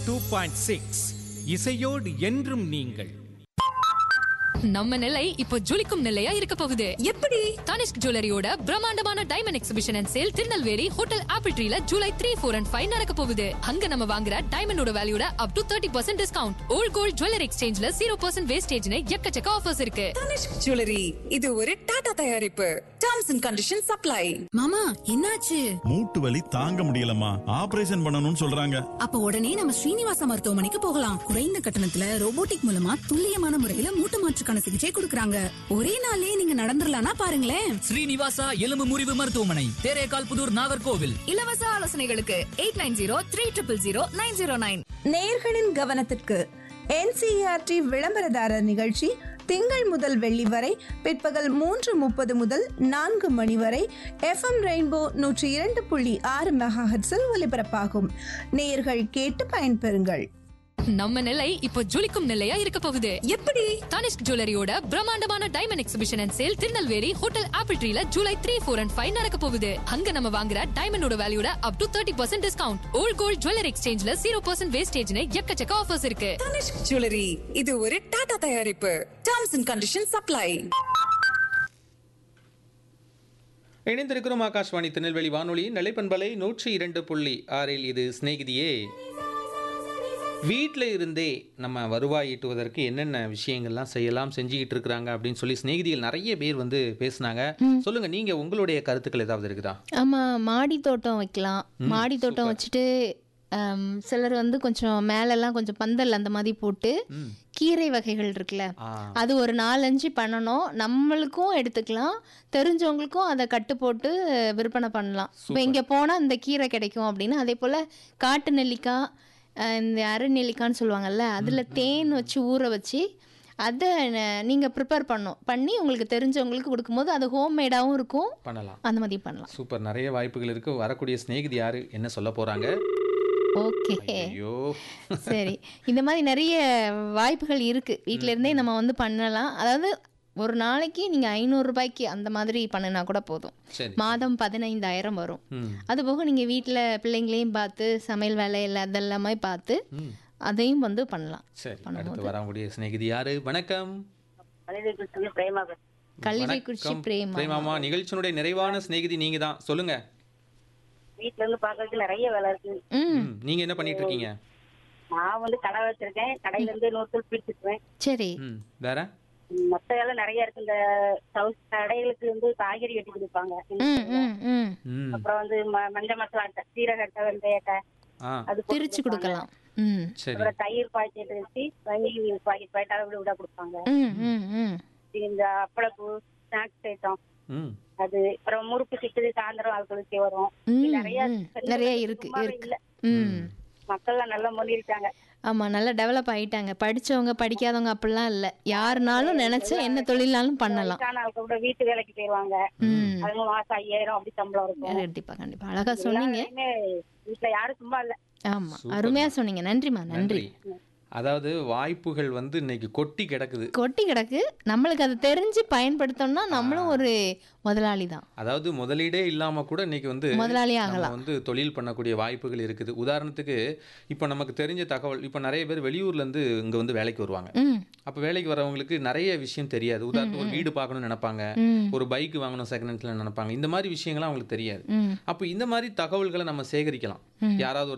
Two point six இசையோடு என்றும் நீங்கள் நம்ம நிலை இப்போ ஜொலிக்கும் நிலையா இருக்க போகுது எப்படி தனிஷ்க் ஜுவல்லரியோட பிரம்மாண்டமான diamond exhibition and sale Tirunelveli hotel apple ட்ரீல July three four and five நடக்க போகுது அங்க நம்ம வாங்குற டைமண்டோட வேல்யூட up to thirty percent discount old gold jewellery எக்ஸ்சேஞ்ச்ல ஜீரோ பர்சன்ட் வேஸ்டேஜ்னு எக்கச்சக்க ஆஃபர்ஸ் இருக்கு தனிஷ்க் ஜுவல்லரி இது ஒரு டாடா தயாரிப்பு டர்ம்ஸ் அண்ட் கண்டிஷன் சப்ளை மாமா என்னாச்சு மூட்டு வலி தாங்க முடியலம்மா ஆபரேஷன் பண்ணணும்னு சொல்றாங்க அப்ப உடனே நம்ம ஸ்ரீனிவாசா மருத்துவமனைக்கு போகலாம் குறைந்த கட்டணத்துல ரோபோட்டிக் மூலமா துல்லியமான முறையில மூட்டு மாற்றுக்கான சிகிச்சை கொடுக்கறாங்க ஒரே நாள்லயே நீங்க நடந்துடலாம்னா பாருங்களேன் ஸ்ரீனிவாசா எலும்பு முறிவு மருத்துவமனை தேரேகால் புதூர் நாகர்கோவில் இலவச ஆலோசனைகளுக்கு eight nine zero three triple zero nine zero nine நேர்களின் கவனத்திற்கு என்சிஆர்டி விளம்பரதாரர் நிகழ்ச்சி திங்கள் முதல் வெள்ளி வரை பிற்பகல் மூன்று முப்பது முதல் நான்கு மணி வரை எஃப்எம் ரெயின்போ நூற்றி இரண்டு புள்ளி ஆறு மெகாஹெட்ஸில் ஒலிபரப்பாகும் நேயர்கள் கேட்டு பயன்பெறுங்கள் நம்ம நிலை இப்போ ஜொலிக்கும் நிலையா இருக்க போகுது எப்படி தனிஷ்க் ஜுவல்லரியோட பிரம்மாண்டமான diamond exhibition and sale Tirunelveli hotel apple ட்ரீல July three four and five நடக்க போகுது அங்க நம்ம வாங்குற டைமண்டோட வேல்யூட up to thirty percent discount old gold jewellery எக்ஸ்சேஞ்ச்ல ஜீரோ பர்சன்ட் வேஸ்டேஜ்னு எக்கச்சக்க ஆஃபர்ஸ் இருக்கு தனிஷ்க் ஜுவல்லரி இது ஒரு டாடா தயாரிப்பு டர்ம்ஸ் அண்ட் கண்டிஷன் சப்ளை இணைந்திருக்கிறோம் ஆகாஷ்வாணி திருநெல்வேலி வானொலி நிலைப்பண்பலை நூற்றி இரண்டு புள்ளி ஆறில் இது சிநேகிதியே வீட்டில் இருந்தே நம்ம வருவாய் ஈட்டுவதற்கு என்னென்ன விஷயங்கள்லாம் செய்யலாம் செஞ்சுக்கிட்டு இருக்கிறாங்க அப்படின்னு சொல்லி சிநேகிதிகள் நிறைய பேர் வந்து பேசுனாங்க சொல்லுங்க நீங்க உங்களுடைய கருத்துக்கள் ஏதாவது இருக்குதா ஆமாம் மாடி தோட்டம் வைக்கலாம் மாடி தோட்டம் வச்சுட்டு ஆம், சிலர் வந்து கொஞ்சம் மேலெல்லாம் கொஞ்சம் பந்தல் அந்த மாதிரி போட்டு கீரை வகைகள் இருக்குல்ல ஆ. அது ஒரு நாலஞ்சு பண்ணணும் நம்மளுக்கும் எடுத்துக்கலாம் தெரிஞ்சவங்களுக்கும் அதை கட்டு போட்டு விற்பனை பண்ணலாம் இப்போ இங்கே போனால் இந்த கீரை கிடைக்கும் அப்படின்னு அதே போல் காட்டு நெல்லிக்காய் அஹ், இந்த அரை நெல்லிக்கான்னு சொல்லுவாங்கல்ல அதில் தேன் வச்சு ஊற வச்சு அதை நீங்கள் ப்ரிப்பேர் பண்ணணும் பண்ணி உங்களுக்கு தெரிஞ்சவங்களுக்கு கொடுக்கும்போது அது ஹோம்மேடாகவும் இருக்கும் பண்ணலாம் அந்த மாதிரி பண்ணலாம் சூப்பர் நிறைய வாய்ப்புகள் இருக்கு வரக்கூடிய சிநேகிதி யாரு என்ன சொல்ல போறாங்க ஓகே ஐயோ சரி இந்த மாதிரி நிறைய வாய்ப்புகள் இருக்கு வீட்ல இருந்தே நம்ம வந்து பண்ணலாம் அதாவது ஒரு நாளைக்கு நீங்க ஐநூறு ரூபாய்க்கு அந்த மாதிரி பண்ணினா கூட போதும் சரி மாதம் பதினைந்தாயிரம் வரும் ம் அது போக நீங்க வீட்ல பிள்ளைங்களையும் பார்த்து சமையல் வேலை இல்லை அதெல்லாமே பார்த்து ம் அதையும் வந்து பண்ணலாம் சரி அடுத்து வரக்கூடிய சிநேகிதி யாரு வணக்கம் கல்லிடைக்குறிச்சி வணக்கம். பிரேமா பிரேமாமா நிகழ்ச்சியினுடைய நிறைவான சிநேகிதி நீங்க தான் சொல்லுங்க வீட்ல இருந்து பாக்குறதுக்கு நிறைய வேலை இருக்கு ம் ம், நீங்க என்ன பண்ணிட்டு இருக்கீங்க நான் வந்து கடை வச்சிருக்கேன் கடையில இருந்து நூறு பிரிச்சுக்குவேன் சரி ம் வேற மத்த வேலை நிறைய இருக்கு இந்த சவுஸ் கடைகளுக்கு வந்து காய்கறி வெட்டி கொடுப்பாங்க ம் ம் ம் ம் அப்புறம் வந்து ம- மஞ்சள் மசாலா அட்டை, சீரக அட்டை வெந்தய அட்டை ஆ அது போட்டு பிரிச்சு கொடுக்கலாம் ம் சரி அப்புறம் தயிர் பாக்கெட் வச்சு வங்கி பாக்கெட் பாக்கெட் அளவு விட கொடுப்பாங்க ம் ம் ம் இந்த அப்பளப்பூ ஸ்நாக்ஸ் ஐட்டம் ம் அது அப்புறம் முறுக்கு சிட்டு சாயந்தரம் ஆட்களுக்கு வரும் ம், நிறைய ம். நிறைய இருக்கு இருக்கு இல்ல ம் மக்கள்லாம் நல்லா முன்னிருக்காங்க ஆமாம் நல்லா டெவலப் ஆயிட்டாங்க படிச்சவங்க படிக்காதவங்க அப்படிலாம் இல்லை யாருனாலும் நினைச்சு என்ன தொழில்னாலும் பண்ணலாம் வயசான ஆட்கள் கூட வீட்டு வேலைக்கு போயிருவாங்க ம் அவங்க மாசம் ஐயாயிரம் அப்படி சம்பளம் இருக்கும் கண்டிப்பா கண்டிப்பா அழகா சொன்னீங்க எல்லாருமே வீட்டுல யாரும் சும்மா இல்ல ஆமா அருமையா சொன்னீங்க நன்றிம்மா நன்றி நன்றி அதாவது வாய்ப்புகள் வந்து இன்னைக்கு கொட்டி கிடக்குது கொட்டி கிடக்கு நம்மளுக்கு அது தெரிஞ்சு பயன்படுத்தோம்னா நம்மளும் ஒரு முதலாளி தான் அதாவது முதலீடே இல்லாம கூட இன்னைக்கு வந்து முதலாளி நம்ம ஆகலாம் வந்து தொழில் பண்ணக்கூடிய வாய்ப்புகள் இருக்குது உதாரணத்துக்கு இப்போ நமக்கு தெரிஞ்ச தகவல் இப்போ நிறைய பேர் வெளியூர்ல இருந்து இங்க வந்து வேலைக்கு வருவாங்க ம் அப்போ வேலைக்கு வரவங்களுக்கு நிறைய விஷயம் தெரியாது உதாரணத்துக்கு ஒரு வீடு பார்க்கணும்னு நினைப்பாங்க ம் ஒரு பைக் வாங்கணும் செகண்ட் ஹேண்ட்ல நினைப்பாங்க இந்த மாதிரி விஷயங்கள்லாம் அவங்களுக்கு தெரியாது ம் அப்போ இந்த மாதிரி தகவல்களை நம்ம சேகரிக்கலாம் யாராவது